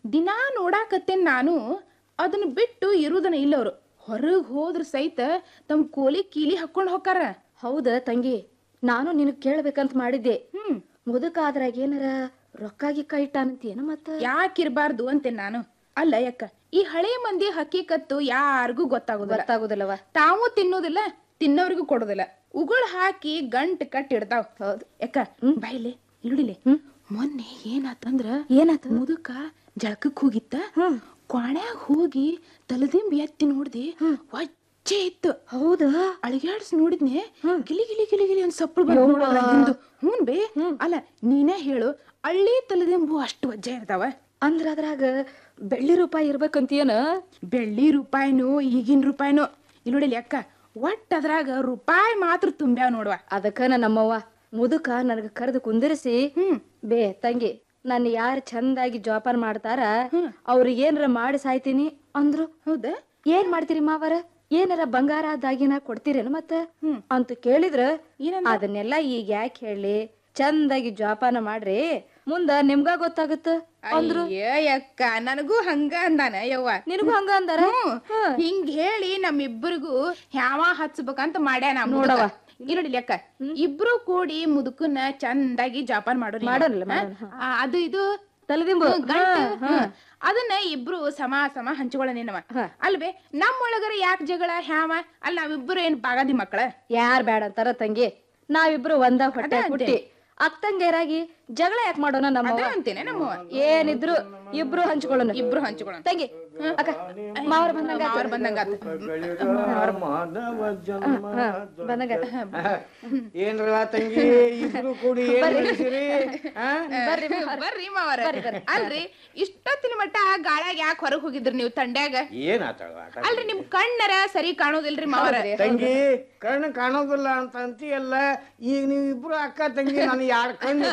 ದಿನಾ ನೋಡಾಕತ್ತೇನ್ ನಾನು ಅದನ್ನ ಬಿಟ್ಟು ಇರುದನ ಇಲ್ಲವ್ರು ಹೊರಗ್ ಹೋದ್ರ ಸಹಿತ ತಮ್ಮ ಕೋಲಿ ಕೀಲಿ ಹಾಕೊಂಡ್ ಹೋಕಾರ ಹೌದ ತಂಗಿ ನಾನು ನಿನಗ್ ಕೇಳ್ಬೇಕಂತ ಮಾಡಿದ್ದೆ ಹ್ಮ್ ಮುದುಕ ಆದ್ರಾಗ ಏನಾರ ರೊಕ್ಕ ಗಿಕ್ಕ ಇಟ್ಟಾನಂತೇನ ಮತ್ತ ಯಾಕಿರ್ಬಾರ್ದು ಅಂತೇನ್ ನಾನು ಅಲ್ಲ ಯಾಕ ಈ ಹಳೆ ಮಂದಿ ಹಕ್ಕಿಕತ್ತು ಯಾರಿಗೂ ಗೊತ್ತಾಗುದಿಲ್ಲ ಗೊತ್ತಾಗುದಿಲ್ಲವ ತಾವು ತಿನ್ನೋದಿಲ್ಲ ತಿನ್ನೋರಿಗೂ ಕೊಡೋದಿಲ್ಲ ಉಗುಳ್ ಹಾಕಿ ಗಂಟ್ ಕಟ್ಟಿ ಇಡ್ತಾವ್ ಹೌದು ಯಾಕ ಬಾಯ್ಲೆ ಇಲ್ಲಿಡಿಲೆ ಮೊನ್ನೆ ಏನಾತಂದ್ರ ಏನಾತ ಮುದುಕ ಜಳಕಕ್ ಹೋಗಿತ್ತ ಕ್ವಾಣ್ಯಾಗ ಹೋಗಿ ತಲದಿಂಬಿ ಎತ್ತಿ ನೋಡ್ದಿ ವಜ್ಜೆ ಇತ್ತು ಹೌದಾ ಅಳಿಗಾಡ್ಸ್ ನೋಡಿದ್ನೆ ಗಿಲಿ ಗಿಲಿ ಗಿಲಿ ಗಿಲಿ ಒಂದ್ ಸಪ್ಪಳು ಬಂದು ಹ್ಞೂನ್ ಬೇ ಅಲ್ಲ ನೀನೇ ಹೇಳು ಹಳ್ಳಿ ತಲದಿಂಬು ಅಷ್ಟು ವಜ್ಜೆ ಇರ್ತಾವ ಅಂದ್ರ ಅದ್ರಾಗ ಬೆಳ್ಳಿ ರೂಪಾಯಿ ಇರ್ಬೇಕಂತೀಯನ ಬೆಳ್ಳಿ ರೂಪಾಯಿನೂ ಈಗಿನ ರೂಪಾಯಿನೂ ಇಲ್ಲಿ ನೋಡಿ ಅಕ್ಕ ಒಟ್ ಅದ್ರಾಗ ರೂಪಾಯಿ ಮಾತ್ರ ತುಂಬ್ಯಾವ ನೋಡುವ ಅದಕ್ಕ ನಮ್ಮವ್ವ ಮುದುಕ ನನಗ ಕರೆದು ಕುಂದಿರಿಸಿ ಹ್ಮ್ ಬೇ ತಂಗಿ ನನ್ನ ಯಾರು ಚಂದಾಗಿ ಜೋಪಾನ ಮಾಡ್ತಾರ ಅವ್ರಿಗೆ ಏನಾರ ಮಾಡಿ ಸಾಯ್ತೀನಿ ಅಂದ್ರು ಹೌದಾ ಏನ್ ಮಾಡ್ತೀರಿ ಮಾವರ ಏನಾರ ಬಂಗಾರ ದಾಗಿನ ಕೊಡ್ತೀರೇನು ಮತ್ತ ಹ್ಮ್. ಅಂತ ಕೇಳಿದ್ರ ಏನಂದ? ಅದನ್ನೆಲ್ಲ ಈಗ ಯಾಕೆ ಹೇಳಿ ಚಂದಾಗಿ ಜೋಪಾನ ಮಾಡ್ರಿ ಮುಂದ ನಿಮ್ಗ ಗೊತ್ತಾಗುತ್ತ ಅಂದ್ರು ಅಯ್ಯ ಅಕ್ಕ ನನಗೂ ಹಂಗ ಅಂದಾನ ಯವ್ವ ನಿನಗೂ ಹಂಗ ಅಂದಾರ ಹ್ಮ್. ಹಿಂಗ್ ಹೇಳಿ ನಮ್ಮಿಬ್ಬರಿಗೂ ಹ್ಯಾವ ಹಚ್ಬೇಕಂತ ಮಾಡ್ಯಾನ ನೋಡವ್ವ. ನೋಡಿ ಲೆಕ್ಕ ಇಬ್ರು ಕೂಡಿ ಮುದುಕನ್ನ ಚಂದಾಗಿ ಜಾಪಾನ್ ಮಾಡೋರಿ ಮಾಡೋಣಲ್ಲ, ಹಾ? ಮಾಡೋಣ, ಆ, ಅದು ಇದು ತಲೆದಿಂಬು ಹ್ಮ್, ಗಂಟು, ಹ್ಮ್. ಅದನ್ನ ಇಬ್ರು ಸಮ ಸಮ ಹಂಚ್ಕೊಳ್ಳ ನಿನ್ನವ ಅಲ್ವೇ ನಮ್ಮೊಳಗರ ಯಾಕೆ ಜಗಳ ಹ್ಯಾವ ಅಲ್ಲ ನಾವಿಬ್ರು ಏನ್ ಬಾಗಾದಿ ಮಕ್ಕಳ ಯಾರ್ ಬೇಡ ಅಂತಾರ ತಂಗಿ ನಾವಿಬ್ರು ಒಂದ ಹೊಟ್ಟೆ ಹುಟ್ಟಿ ಅಕ್ಕಂಗೇರಾಗಿ ಜಗಳ ಯಾಕೆ ಮಾಡೋಣ ನಮ್ಮ ಅದ ಅಂತೇನೆ ನಮ್ಮವ ಏನಿದ್ರು ಇಬ್ರು ಹಂಚ್ಕೊಳ್ಳೋಣ ಇಬ್ರು ಹಂಚ್ಕೊಳ್ಳೋಣ ತಂಗಿ ಅಕ್ಕ ಮಾವರ್ ಬಂದಂಗ ಅವ್ರ ಬಂದಂಗ ಮಾನವ ಜನ್ಮ ಬಂದಂಗ ಏನ್ರಲ್ಲ ತಂಗಿ ಇಬ್ರು ಕೂಡಿ ಏನ್ ನಡೆಸಿರಿ ಆ? ಬರ್ರಿ ಮಾವರ ಅಲ್ರಿ ಇಷ್ಟೊತ್ತಿನ ಮಟ್ಟ ಗಾಳ್ಯಾಗ ಯಾಕೆ ಹೊರಗ್ ಹೋಗಿದ್ರಿ ನೀವು ತಂಡ್ಯಾಗ ಏನಾತಳ ಆಟ? ಅಲ್ರಿ ನಿಮ್ ಕಣ್ಣರ ಸರಿ ಕಾಣೋದಿಲ್ರಿ ಮಾವರ ತಂಗಿ ಕಣ್ಣು ಕಾಣೋದಿಲ್ಲ ಅಂತ ಅಂತೀಯಲ್ಲ ಈಗ ನೀವು ಇಬ್ರು ಅಕ್ಕ ತಂಗಿ ನಾನು ಯಾರ ಕಣ್ಣು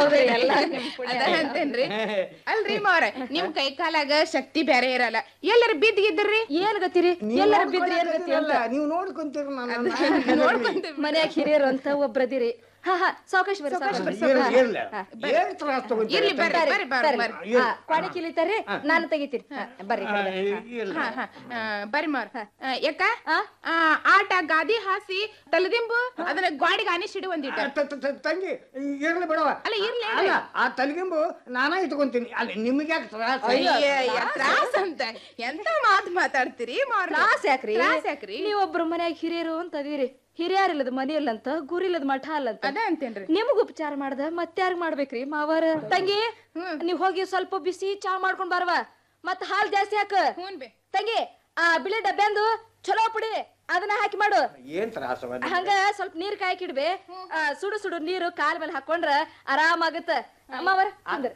ಅದ ಅಂತೇನ್ರಿ ಅಲ್ರಿ ಮಾವರ ನಿಮ್ ಕೈ ಕಾಲಾಗ ಶಕ್ತಿ ಬೇರೆ ಇರಲ್ಲ ಎಲ್ಲರ ಬಿದ್ದಿಗಿದ್ರಿ ಏನ್ ಗತಿರಿ ಎಲ್ಲರ ಬಿದ್ರಿ ಏನ್ ಗತಿ ಅಂತ ನೀವು ನೋಡ್ಕೊಂತೀರ ನಾನು ನೋಡ್ಕೊಂತೀವಿ ಮನ್ಯಾಗ ಹಿರಿಯರು ಅಂತ ಒಬ್ರದಿರಿ ಹಾ ಹಾ ಸಾವಕಾಶ ಬರ್ರಿ ಸಾವಕಾಶ ಬರ್ರಿ ಇರ್ಲಿ ಏನ್ ತ್ರಾಸ ತಗೊಂತೀರಿ ಇರ್ಲಿ ಬರ್ರಿ ಬರ್ರಿ ಬರ್ರಿ ಬರ್ರಿ ಹಾ, ಕ್ವಾಣಿ ಕಿಲಿತಾರ್ರಿ ನಾನು ತೆಗಿತೀನಿ ಹಾ, ಬರ್ರಿ ಆ, ಇರ್ಲಿ. ಹಾ, ಹಾ. ಆ, ಬರ್ರಿ ಮಾವ್ರ ಆ, ಯಾಕ ಆ? ಆ, ಆಟ ಗಾದಿ ಹಾಸಿ ತಲದಿಂಬು ಅದನ್ನ ಗಾಡಿಗೆ ಆನಿಸಿಡು ಒಂದಿಟ ತ- ತ- ತ- ತಂಗಿ ಇರ್ಲಿ ಬಿಡವ ಅಲ್ಲ, ಇರ್ಲಿ, ಅಲ್ಲ ಆ ತಲೆಗಿಂಬು ನಾನಾ ಇಟ್ಕೊಂತೀನಿ ಅಲ್ಲಿ ನಿಮ್ಗೆ ಯಾಕೆ ತ್ರಾಸ ಅಯ್ಯಯ್ಯ, ತ್ರಾಸ್ ಅಂತ ಎಂತ ಮಾತು ಮಾತಾಡ್ತೀರಿ ಮಾವ್ರ ತ್ರಾಸ್ ಯಾಕ್ರಿ ತ್ರಾಸ್ ಯಾಕ್ರಿ ನೀವೊಬ್ರು ಮನ್ಯಾಗ ಹಿರಿಯರು ಅಂತ ಅದೀರಿ ಹಿರಿಯರಿಲ್ಲದ ಮನಿ ಇಲ್ಲಂತ ಗುರಿ ಇಲ್ಲದ ಮಠ ಅಲ್ಲಂತ ಅದ ಅಂತೇನ್ರಿ ನಿಮಗ್ ಉಪಚಾರ ಮಾಡ್ದ ಮತ್ಯಾರಿಗ್ ಮಾಡ್ಬೇಕ್ರಿ ಮಾವರ ತಂಗಿ ನೀವ್ ಹೋಗಿ ಸ್ವಲ್ಪ ಬಿಸಿ ಚಾ ಮಾಡ್ಕೊಂಡ್ ಬರವ ಮತ್ ಹಾಲ್ ಜಾಸ್ತಿ ಹಾಕ ಹ್ಞೂನ್ ಬೇ ತಂಗಿ ಆ ಬಿಳಿ ಡಬ್ಬೆಂದು ಚಲೋ ಪುಡಿ ಅದನ್ನ ಹಾಕಿ ಮಾಡು ಏನ್ ತ್ರಾಸವ ಹಂಗ ಸ್ವಲ್ಪ ನೀರ್ ಕಾಯ್ಕಿಡ್ಬೆ ಆ, ಸುಡು ಸುಡು ನೀರು ಕಾಲ್ ಮೇಲೆ ಹಾಕೊಂಡ್ರ ಆರಾಮಾಗತ್ತ ಮಾವರ ಅಂದ್ರ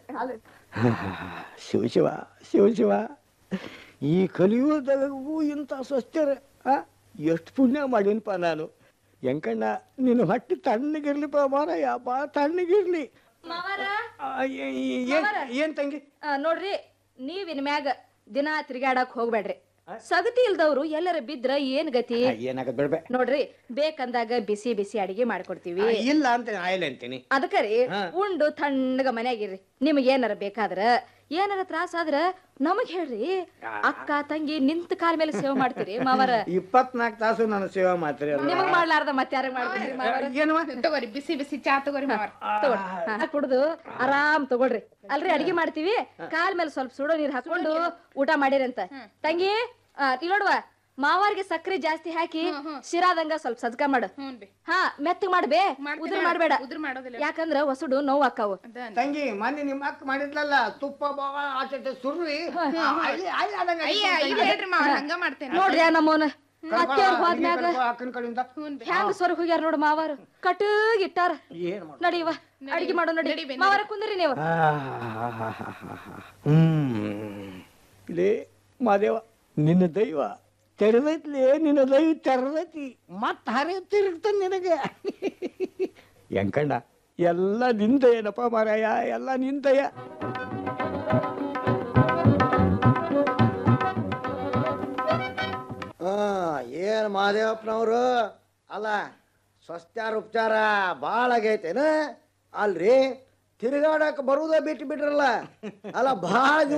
ಶಿವ ಶಿವ ಶಿವ ಶಿವ ಈ ಕಲಿಯುಗದಾಗೂ ಇಂಥ ಸ್ವಸ್ಥರ ಎಷ್ಟು ಪುಣ್ಯ ಮಾಡೀನಪ್ಪ ನಾನು ಎಂಕಣ್ಣ ನಿನ್ನ ಹೊಟ್ಟೆ ತಣ್ಣಗಿರ್ಲಿಪ್ಪ ಮಾರಯ್ಯ ಬಾ ತಣ್ಣಗಿರ್ಲಿ ಮಾವರ ಆ, ಏ- ಏ- ಏನ್ ಏನ್ ತಂಗಿ ಆ, ನೋಡ್ರಿ ನೀವ್ ಇನ್ ಮ್ಯಾಗ ದಿನಾ ತಿರ್ಗಾಡಕ್ ಹೋಗ್ಬೇಡ್ರಿ ಸಗತಿ ಇಲ್ದವ್ರು ಎಲ್ಲರ ಬಿದ್ರ ಏನ್ ಗತಿ ಏನಾಗದ್ ಬಿಡ್ಬೆ ನೋಡ್ರಿ ಬೇಕಂದಾಗ ಬಿಸಿ ಬಿಸಿ ಅಡಿಗೆ ಮಾಡ್ಕೊಡ್ತೀವಿ ಆ, ಇಲ್ಲ ಅಂತ ಆಯ್ಲ ಅಂತೀನಿ ಅದಕ್ಕರಿ ಉಂಡು ತಣ್ಣಗ ಮನ್ಯಾಗಿರ್ರಿ ನಿಮಗ್ ಏನಾರ ಬೇಕಾದ್ರ ಏನಾರ ತ್ರಾಸ ಆದ್ರ ನಮಗ್ ಹೇಳ್ರಿ ಅಕ್ಕ ತಂಗಿ ನಿಂತ ಕಾಲ ಮೇಲೆ ಸೇವೆ ಮಾಡ್ತೀರಿ ಮಾವರ ಇಪ್ಪತ್ನಾಲ್ಕು ತಾಸು ನಾನು ಸೇವೆ ಮಾಡ್ತೀರಿ ಅಲ್ಲ ನಿಮಗ್ ಮಾಡ್ಲಾರ್ದ ಮತ್ತಾರ ಮಾಡ್ತೀರಿ ಮಾವರ ಏನವ ತಗೋರಿ ಬಿಸಿ ಬಿಸಿ ಚಾ ತಗೋರಿ ಮಾವರ ತಗೊಳ್ರಿ ಹಾ, ಕುಡ್ದು ಆರಾಮ್ ತಗೊಳ್ರಿ ಅಲ್ರಿ ಅಡಿಗೆ ಮಾಡ್ತೀವಿ ಕಾಲ್ ಮೇಲೆ ಸ್ವಲ್ಪ ಸುಡೋ ನೀರ್ ಹಾಕೊಂಡು ಊಟ ಮಾಡಿರಂತ ತಂಗಿ ಆ, ಇಲ್ಲಿ ನೋಡುವ ಮಾವಾರ್ಗೆ ಸಕ್ರೆ ಜಾಸ್ತಿ ಹಾಕಿ ಶಿರಾದಂಗ ಸ್ವಲ್ಪ ಸಜ್ಕ ಮಾಡು ಹ್ಞೂನ್ ಬೇ ಹಾ ಮೆತ್ತಗ್ ಮಾಡ್ಬೇ ಉದ್ರ ಮಾಡ್ಬೇಡ ಉದ್ರ ಮಾಡೋದಿಲ್ಲ ಯಾಕಂದ್ರ ಹೊಸಡು ನೋವು ಆಕಾವು ಅದ ಅಂತ. ತಂಗಿ ಮೊನ್ನೆ ನಿಮ್ಮ ಅಕ್ಕ ಮಾಡಿದ್ಲಲ್ಲ ತುಪ್ಪ ಬಾವ ಆಚೆ ಸುರ್ರಿ ಅಲ್ಲಿ ಅಲ್ಲಿ ಆದಂಗ ಅಯ್ಯ ಇಲ್ಲ ಹೇಳ್ರಿ ಮಾವರ ಹಂಗ ಮಾಡ್ತೇನೆ ನೋಡ್ರಿ ನಮ್ಮವನ ಅತ್ತೆಯವ್ರ ಹೋದ್ಮ್ಯಾಗ ಅಕ್ಕನ ಕಡೆಯಿಂದ ಹ್ಯಾಂಗ ಸ್ವರ್ಗ ಹೋಗ್ಯಾರ ನೋಡು ಮಾವಾರ ಕಟಗ್ ಇಟ್ಟಾರ ಏನ್ ಮಾಡ ನಡಿವ ಅಡಿಗೆ ಮಾಡೋ ನಡಿ ಮಾವಾರ ಕುಂದ್ರಿ ನೀವು ಹ್ಮ್ ಲೇ ಮಾದೇವ ನಿನ್ನ ದೈವ ತೆರೆದೈತ್ಲಿ ನಿನ್ನ ದೈವ ತೆರೆದೈತಿ ಮತ್ತ ಹರಿ ತಿರುಗ್ತಾನೆ ನಿನಗೆ ಎಂಕಣ್ಣ ಎಲ್ಲ ನಿಂದಯ್ಯನಪ್ಪ ಮಾರಾಯ ಎಲ್ಲ ನಿಂದಯ್ಯ ಆ, ಏನ್ ಮಹಾದೇವಪ್ಪನವರು ಅಲ್ಲ ಸ್ವಸ್ಥ್ಯಾರ ಉಪಚಾರ ಭಾಳ ಆಗೈತೇನ ಅಲ್ರಿ ತಿರುಗಾಡಕ್ ಬರುದ ಬಿಟ್ಟು ಬಿಟ್ರಲ್ಲ ಅಲ್ಲ ಭಾಳ